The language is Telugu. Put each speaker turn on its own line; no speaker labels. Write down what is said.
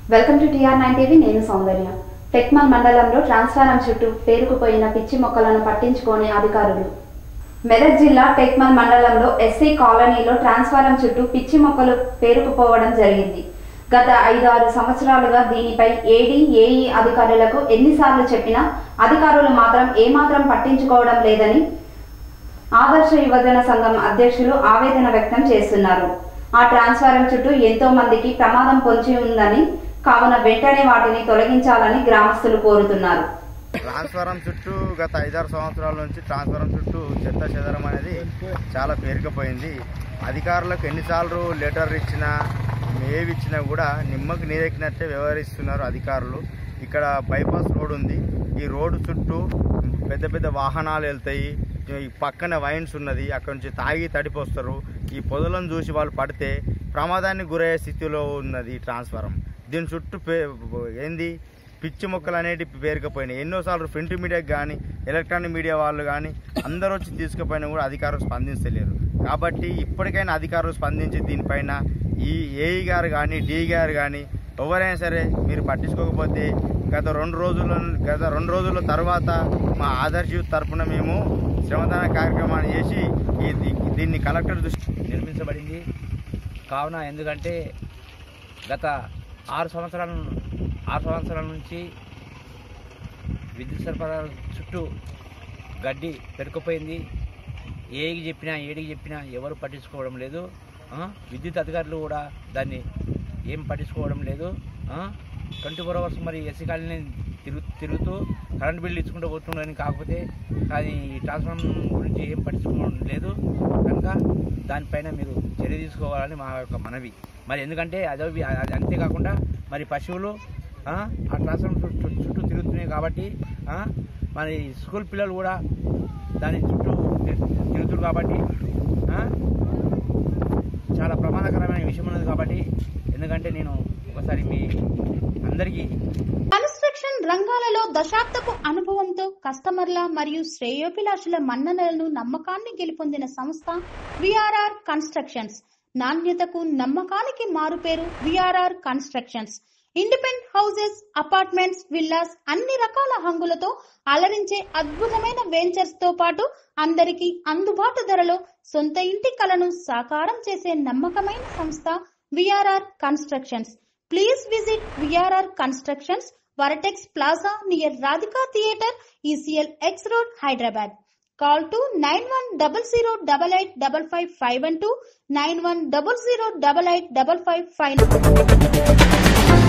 welcome to TR nine TV నేను సౌందర్య టెక్మల్ మండలంలో ట్రాన్స్ఫారం చుట్టూ పేరుకుపోయిన పిచ్చి మొక్కలను పట్టించుకోని అధికారులు మెదక్ జిల్లా టెక్మల్ మండలంలో ఎస్సీ కాలనీలో ట్రాన్స్ఫారం చుట్టూ పిచ్చి మొక్కలు పేరుకుపోవడం జరిగింది గత ఐదు ఆరు సంవత్సరాలుగా దీనిపై ఏడీ ఏఈ అధికారులకు ఎన్నిసార్లు చెప్పినా అధికారులు మాత్రం ఏమాత్రం పట్టించుకోవడం లేదని ఆదర్శ యువజన సంఘం అధ్యక్షులు ఆవేదన వ్యక్తం చేస్తున్నారు ఆ ట్రాన్స్ఫారం చుట్టూ ఎంతో మందికి ప్రమాదం పొంచి ఉందని కావున వెంటనే వాటిని తొలగించాలని గ్రామస్తులు కోరుతున్నారు
ట్రాన్స్ఫారం చుట్టూ గత ఐదారు సంవత్సరాల నుంచి ట్రాన్స్ఫారం చుట్టూ చెత్త చెదరం అనేది చాలా పేరుకుపోయింది అధికారులకు ఎన్నిసార్లు లెటర్ ఇచ్చినా ఏవి ఇచ్చినా కూడా నిమ్మకు నీరెక్కినట్టే వ్యవహరిస్తున్నారు అధికారులు ఇక్కడ బైపాస్ రోడ్ ఉంది ఈ రోడ్డు చుట్టూ పెద్ద పెద్ద వాహనాలు వెళ్తాయి ఈ పక్కన వైన్స్ ఉన్నది అక్కడ నుంచి తాగి తడిపోస్తారు ఈ పొదలను చూసి వాళ్ళు పడితే ప్రమాదానికి గురయ్యే స్థితిలో ఉన్నది ఈ ట్రాన్స్ఫారం దీని చుట్టూ పే ఏంది పిచ్చి మొక్కలు అనేటివి పేరుకుపోయినాయి ఎన్నోసార్లు ప్రింట్ మీడియాకి కానీ ఎలక్ట్రానిక్ మీడియా వాళ్ళు కానీ అందరూ వచ్చి తీసుకుపోయినా కూడా అధికారులు స్పందించలేరు కాబట్టి ఇప్పటికైనా అధికారులు స్పందించి దీనిపైన ఈ ఏఈ గారు కానీ డి గారు కానీ ఎవరైనా సరే మీరు పట్టించుకోకపోతే గత రెండు రోజుల గత రెండు రోజుల తర్వాత మా ఆదర్శ యూత్ తరపున మేము శ్రమదాన కార్యక్రమాన్ని చేసి ఈ దీ- దీన్ని కలెక్టర్ దృష్టి
నిర్మించబడింది కావున ఎందుకంటే గత ఆరు సంవత్సరాల ఆరు సంవత్సరాల నుంచి విద్యుత్ సరఫరా చుట్టూ గడ్డి పెరుకుపోయింది ఏడికి చెప్పినా ఏడికి చెప్పినా ఎవరు పట్టించుకోవడం లేదు ఆ, విద్యుత్ అధికారులు కూడా దాన్ని ఏం పట్టించుకోవడం లేదు ట్వంటీ ఫోర్ అవర్స్ మరి ఎస్సీ కాలనీ తిరుగు తిరుగుతూ కరెంట్ బిల్లు ఇచ్చుకుంటూ పోతుండని కాకపోతే కానీ ఈ ట్రాన్స్ఫార్మర్ గురించి ఏం పట్టించుకోవడం లేదు కనుక దానిపైన మీరు చర్య తీసుకోవాలని మా యొక్క మనవి మరి ఎందుకంటే అదే అది అంతేకాకుండా మరి పశువులు ఆ, ఆ ట్రాన్స్ఫార్మర్ చుట్టూ చుట్టూ తిరుగుతున్నాయి కాబట్టి ఆ, మరి స్కూల్ పిల్లలు కూడా దాని చుట్టూ తిరు- తిరుగుతున్నారు కాబట్టి ఆ, చాలా ప్రమాదకరమైన విషయం ఉన్నది కాబట్టి ఎందుకంటే నేను ఒకసారి మీ అందరికీ
కన్స్ట్రక్షన్ రంగాలలో దశాబ్దపు అనుభవంతో కస్టమర్ల మరియు శ్రేయోభిలాషుల మన్ననలను నమ్మకాన్ని గెలుపొందిన సంస్థ విఆర్ఆర్ కన్స్ట్రక్షన్స్ నాణ్యతకు నమ్మకానికి మారుపేరు VRR constructions independent houses apartments villas అన్ని రకాల హంగులతో అలరించే అద్భుతమైన వెంచర్స్ తో పాటు అందరికీ అందుబాటు ధరలో సొంత ఇంటి కలను సాకారం చేసే నమ్మకమైన సంస్థ VRR constructions please visit VRR constructions Vertex plaza near Radhika theatre ECIL X road Hyderabad call two nine one double zero double eight double five five one two nine one double zero double eight double five five